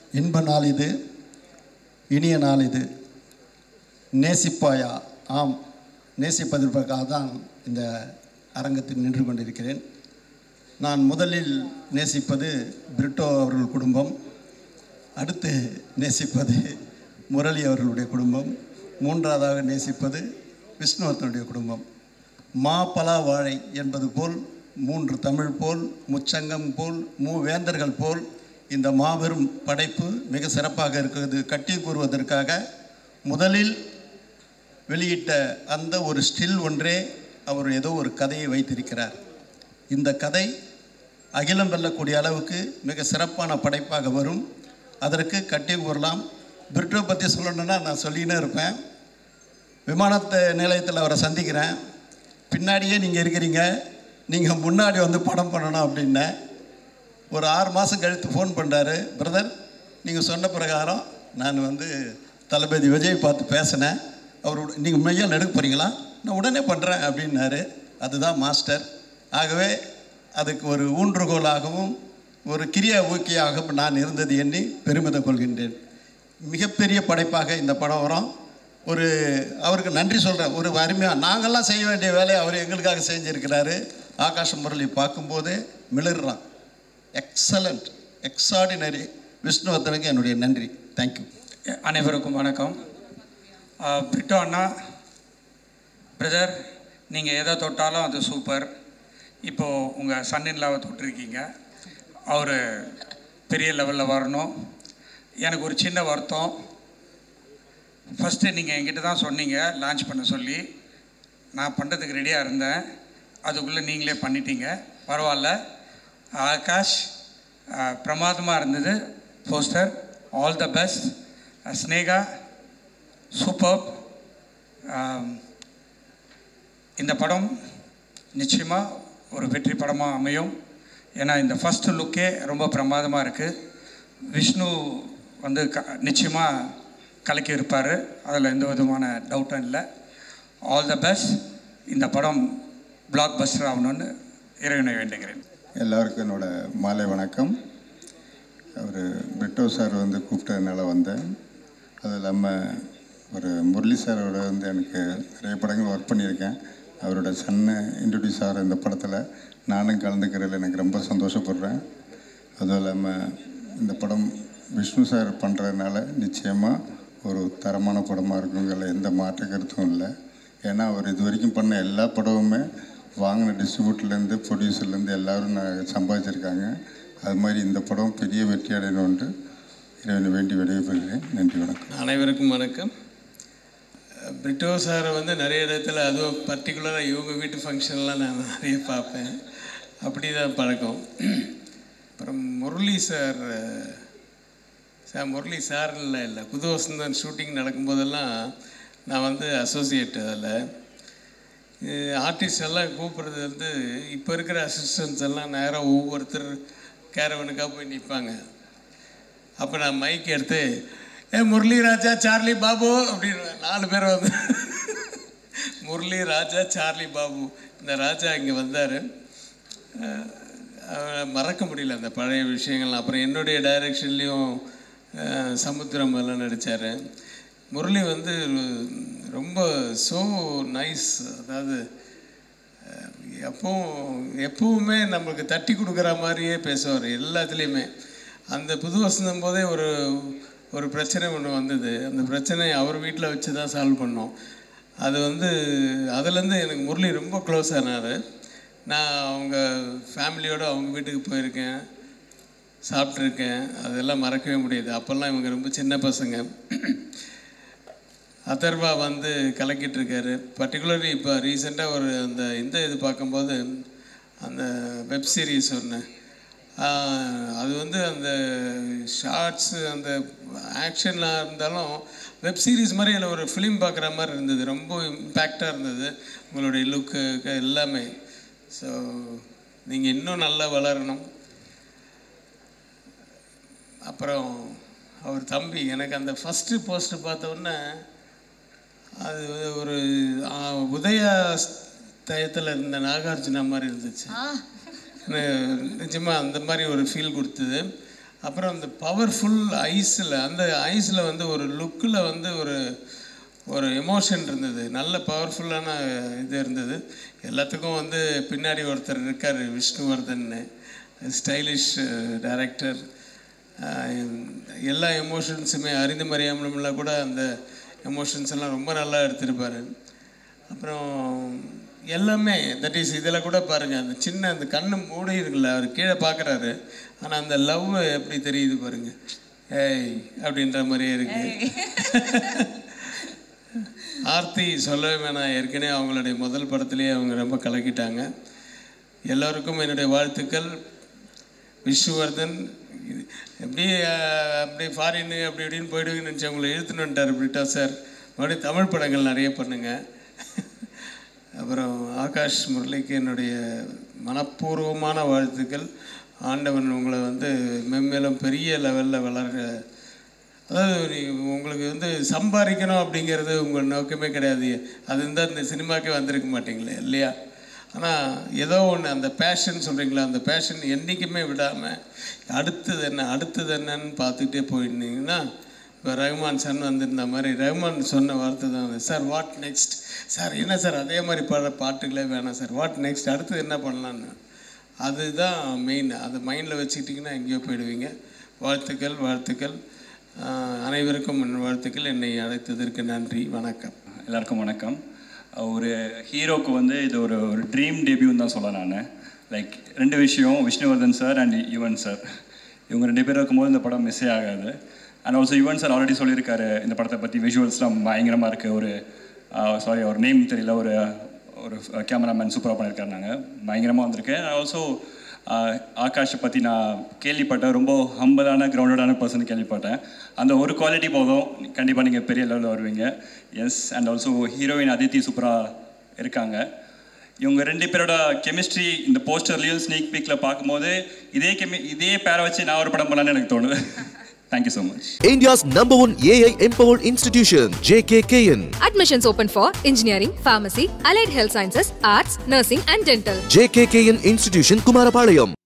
இன்ப நாள் இது இனிய நாள் இது நேசிப்பாயா ஆம் நேசிப்பதற்காக தான் இந்த அரங்கத்தில் நின்று கொண்டிருக்கிறேன் நான் முதலில் நேசிப்பது பிரிட்டோ அவர்கள் குடும்பம் அடுத்து நேசிப்பது முரளி அவர்களுடைய குடும்பம் மூன்றாவதாக நேசிப்பது விஷ்ணுவர்த்தனுடைய குடும்பம் மா பலா வாழை என்பது போல் மூன்று தமிழ் போல் முச்சங்கம் போல் மூவேந்தர்கள் போல் இந்த மாபெரும் படைப்பு மிக சிறப்பாக இருக்கிறது கட்டி கூறுவதற்காக முதலில் வெளியிட்ட அந்த ஒரு ஸ்டில் ஒன்றே அவர் ஏதோ ஒரு கதையை வைத்திருக்கிறார் இந்த கதை அகிலம் வெல்லக்கூடிய அளவுக்கு மிக சிறப்பான படைப்பாக வரும் அதற்கு கட்டி கூறலாம் பிரிட்டோ பற்றி சொல்லணுன்னா நான் சொல்லினே இருப்பேன் விமானத்து நிலையத்தில் அவரை சந்திக்கிறேன் பின்னாடியே நீங்கள் இருக்கிறீங்க நீங்கள் முன்னாடி வந்து படம் பண்ணணும் அப்படின்னேன் ஒரு ஆறு மாதம் கழித்து ஃபோன் பண்ணுறாரு பிரதர் நீங்கள் சொன்ன பிரகாரம் நான் வந்து தளபதி விஜய் பார்த்து பேசினேன் அவர் நீங்கள் மையால் எடுக்க போகிறீங்களா நான் உடனே பண்ணுறேன் அப்படின்னாரு அதுதான் மாஸ்டர் ஆகவே அதுக்கு ஒரு ஊன்றுகோலாகவும் ஒரு கிரியா ஊக்கியாகவும் நான் இருந்தது எண்ணி பெருமிதம் கொள்கின்றேன் மிகப்பெரிய படைப்பாக இந்த படம் வரும் ஒரு அவருக்கு நன்றி சொல்கிறேன் ஒரு அருமையாக நாங்கள்லாம் செய்ய வேண்டிய வேலையை அவர் எங்களுக்காக செஞ்சுருக்கிறாரு ஆகாஷ் முரளி பார்க்கும்போதே மிளறான் எக்ஸலண்ட் எக்ஸார்டினரி விஷ்ணுவர்தனுக்கு என்னுடைய நன்றி தேங்க்யூ அனைவருக்கும் வணக்கம் ஆஹ் பிரிட்டோ அண்ணா பிரதர் நீங்கள் எதை தொட்டாலும் அது சூப்பர் இப்போது உங்கள் சன்னின்லாவை தொட்டிருக்கீங்க அவர் பெரிய லெவலில் வரணும் எனக்கு ஒரு சின்ன வருத்தம் ஃபஸ்ட்டு நீங்கள் என்கிட்ட தான் சொன்னீங்க லான்ச் பண்ண சொல்லி நான் பண்ணுறதுக்கு ரெடியாக இருந்தேன் அதுக்குள்ளே நீங்களே பண்ணிட்டீங்க பரவாயில்ல ஆகாஷ் பிரமாதமாக இருந்தது poster all the best Sneha super இந்த படம் நிச்சயமாக ஒரு வெற்றி படமாக அமையும் ஏன்னா இந்த ஃபஸ்ட்டு லுக்கே ரொம்ப பிரமாதமாக இருக்குது விஷ்ணு வந்து க நிச்சயமாக கலக்கி இருப்பார் அதில் எந்த விதமான டவுட்டும் இல்லை ஆல் த பெஸ்ட் இந்த படம் பிளாக் பஸ்டர் ஆகணும்னு இறைவனை வேண்டுகிறேன் எல்லாருக்கும் என்னோட மாலை வணக்கம் அவர் பிரிட்டோ சார் வந்து கூப்பிட்டதுனால வந்தேன் அது இல்லாமல் ஒரு முரளி சாரோட வந்து எனக்கு நிறைய படங்கள் ஒர்க் பண்ணியிருக்கேன் அவரோட சன்னு இன்ட்ரடியூஸ் ஆகிற இந்த படத்தில் நானும் கலந்துக்கிறதுல எனக்கு ரொம்ப சந்தோஷப்படுறேன் அதுவும் இல்லாமல் இந்த படம் விஷ்ணு சார் பண்ணுறதுனால நிச்சயமாக ஒரு தரமான படமாக இருக்குங்கிறதுல எந்த மாற்று கருத்தும் இல்லை ஏன்னா அவர் இது வரைக்கும் பண்ண எல்லா படமுமே வாங்கின டிஸ்ட்ரிபியூட்டர்லேருந்து ப்ரொடியூசர்லேருந்து எல்லோரும் நான் சம்பாதிச்சிருக்காங்க அது மாதிரி இந்த படம் பெரிய வெற்றி அடையணும்னு இறைவனை வேண்டி விடைபெறுகிறேன் நன்றி வணக்கம் அனைவருக்கும் வணக்கம் பிரிட்டோ சாரை வந்து நிறைய இடத்துல அதுவும் பர்டிகுலராக இவங்க வீட்டு ஃபங்க்ஷன்லாம் நான் நிறைய பார்ப்பேன் அப்படி தான் பழக்கம் அப்புறம் முரளி சார் சார் முரளி சார்ல இல்லை புது வசந்தன் ஷூட்டிங் நடக்கும்போதெல்லாம் நான் வந்து அசோசியேட் அதில் ஆர்டிஸ்ட் எல்லாம் கூப்பிட்றது வந்து இப்போ இருக்கிற அசிஸ்டன்ஸ் எல்லாம் நேராக ஒவ்வொருத்தர் கேரவனுக்காக போய் நிற்பாங்க அப்போ நான் மைக் எடுத்து ஏ முரளி ராஜா சார்லி பாபு அப்படின்னு நாலு பேர் வந்து முரளி ராஜா சார்லி பாபு இந்த ராஜா இங்கே வந்தார் மறக்க முடியல அந்த பழைய விஷயங்கள் அப்புறம் என்னுடைய டைரக்ஷன்லேயும் சமுத்திரம் எல்லாம் நடித்தார் முரளி வந்து ரொம்ப ஸோ நைஸ் அதாவது எப்பவும் எப்பவுமே நமக்கு தட்டி கொடுக்குற மாதிரியே பேசுவார் எல்லாத்துலேயுமே அந்த புது வசந்தம் போதே ஒரு ஒரு பிரச்சனை ஒன்று வந்தது அந்த பிரச்சனையை அவர் வீட்டில் வச்சு தான் சால்வ் பண்ணோம் அது வந்து அதுலேருந்து எனக்கு முரளி ரொம்ப க்ளோஸ் ஆனார் நான் அவங்க ஃபேமிலியோடு அவங்க வீட்டுக்கு போயிருக்கேன் சாப்பிட்ருக்கேன் அதெல்லாம் மறக்கவே முடியாது அப்போல்லாம் இவங்க ரொம்ப சின்ன பசங்க அதர்வா வந்து கலக்கிட்டு இருக்காரு பர்டிகுலர்லி இப்போ ரீசெண்டாக ஒரு அந்த இந்த இது பார்க்கும்போது அந்த வெப் சீரிஸ் ஒன்று அது வந்து அந்த ஷார்ட்ஸு அந்த ஆக்ஷன்லாம் இருந்தாலும் வெப் சீரிஸ் மாதிரி அதில் ஒரு ஃபிலிம் பார்க்குற மாதிரி இருந்தது ரொம்ப இம்பேக்டாக இருந்தது உங்களுடைய லுக்கு எல்லாமே ஸோ நீங்கள் இன்னும் நல்லா வளரணும் அப்புறம் அவர் தம்பி எனக்கு அந்த ஃபஸ்ட்டு போஸ்ட்டு பார்த்த உடனே அது ஒரு ஆ, உதயா டயத்தில் இருந்த நாகார்ஜுனா மாதிரி இருந்துச்சு நிஜமாக அந்த மாதிரி ஒரு ஃபீல் கொடுத்தது அப்புறம் அந்த பவர்ஃபுல் ஐஸில் அந்த ஐஸில் வந்து ஒரு லுக்கில் வந்து ஒரு ஒரு எமோஷன் இருந்தது நல்ல பவர்ஃபுல்லான இது இருந்தது எல்லாத்துக்கும் வந்து பின்னாடி ஒருத்தர் இருக்கார் விஷ்ணுவர்தன் ஸ்டைலிஷ் டைரக்டர் எல்லா எமோஷன்ஸுமே அறிந்து மறியாமலாம் கூட அந்த எமோஷன்ஸ் எல்லாம் ரொம்ப நல்லா எடுத்திருப்பார் அப்புறம் எல்லாமே தட் இஸ் இதில் கூட பாருங்கள் அந்த சின்ன அந்த கண்ணு மூடி இருக்குல்ல அவர் கீழே பார்க்குறாரு ஆனால் அந்த லவ் எப்படி தெரியுது பாருங்க ஏய் அப்படின்ற மாதிரியே இருக்கு ஆர்த்தி சொல்லவே வேணாம் ஏற்கனவே அவங்களுடைய முதல் படத்துலேயே அவங்க ரொம்ப கலக்கிட்டாங்க எல்லோருக்கும் என்னுடைய வாழ்த்துக்கள் விஷ்ணுவர்தன் இது எப்படியே அஹ், அப்படியே ஃபாரின்னு அப்படி இப்படின்னு போயிடுவீங்கன்னு நினச்சி அவங்களை இழுத்துன்னு வந்துட்டார் பிரிட்டா சார் மறுபடியும் தமிழ் படங்கள் நிறைய பண்ணுங்க அப்புறம் ஆகாஷ் முரளிக்கு என்னுடைய மனப்பூர்வமான வாழ்த்துக்கள் ஆண்டவன் உங்களை வந்து மென்மேலும் பெரிய லெவலில் வளர அதாவது நீ- உங்களுக்கு வந்து சம்பாதிக்கணும் அப்படிங்கிறது உங்கள் நோக்கமே கிடையாது அது இருந்தால் இந்த சினிமாக்கே வந்திருக்க மாட்டீங்களே இல்லையா ஆனால் ஏதோ ஒன்று அந்த பேஷன் சொல்கிறீங்களா அந்த பேஷன் என்றைக்குமே விடாமல் அடுத்தது என்ன அடுத்தது என்னன்னு பார்த்துக்கிட்டே போயிருந்தீங்கன்னா இப்போ ரஹ்மான் சன் வந்திருந்த மாதிரி ரஹ்மான் சொன்ன வார்த்தை தான் அது சார் வாட் நெக்ஸ்ட் சார் என்ன சார் அதே மாதிரி பாடுற பாட்டுகளே வேணாம் சார் வாட் நெக்ஸ்ட் அடுத்தது என்ன பண்ணலான்னு அதுதான் மெயின் அதை மைண்டில் வச்சுக்கிட்டிங்கன்னா எங்கேயோ போயிடுவீங்க வாழ்த்துக்கள் வாழ்த்துக்கள் ஆஹ் அனைவருக்கும் என் வாழ்த்துக்கள் என்னை அழைத்ததற்கு நன்றி வணக்கம் எல்லாருக்கும் வணக்கம் ஒரு ஹீரோக்கு வந்து இது ஒரு ஒரு ட்ரீம் டெபியூன்னு தான் சொல்ல நான் லைக் ரெண்டு விஷயம் Vishnuvardhan sir and Yuvan sir இவங்க ரெண்டு பேரும் இருக்கும்போது இந்த படம் மிஸ்ஸே ஆகாது and also Yuvan sir already சொல்லியிருக்காரு இந்த படத்தை பற்றி விஷுவல்ஸ்லாம் பயங்கரமாக இருக்குது ஒரு சாரி ஒரு நேம் தெரியல ஒரு ஒரு கேமராமேன் சூப்பராக பண்ணியிருக்காரு நாங்கள் பயங்கரமாக வந்திருக்கு ஆல்சோ ஆகாஷை பற்றி நான் கேள்விப்பட்டேன் ரொம்ப ஹம்பலான கிரவுண்டடான பர்சன் கேள்விப்பட்டேன் அந்த ஒரு குவாலிட்டி போதும் கண்டிப்பாக நீங்கள் பெரிய லெவலில் வருவீங்க yes and also heroine Aditi சூப்பராக இருக்காங்க இவங்க ரெண்டு பேரோட கெமிஸ்ட்ரி இந்த போஸ்டர்லேயும் ஸ்னீக் பீக்கில் பார்க்கும்போது இதே கெமி இதே பேரை வச்சு நான் ஒரு படம் பண்ணலான்னு எனக்கு தோணுது thank you so much India's number one AI empowered institution, JKKN. Admissions open for engineering, pharmacy, allied health sciences, arts, nursing, and dental. JKKN Institution, Kumarapalayam.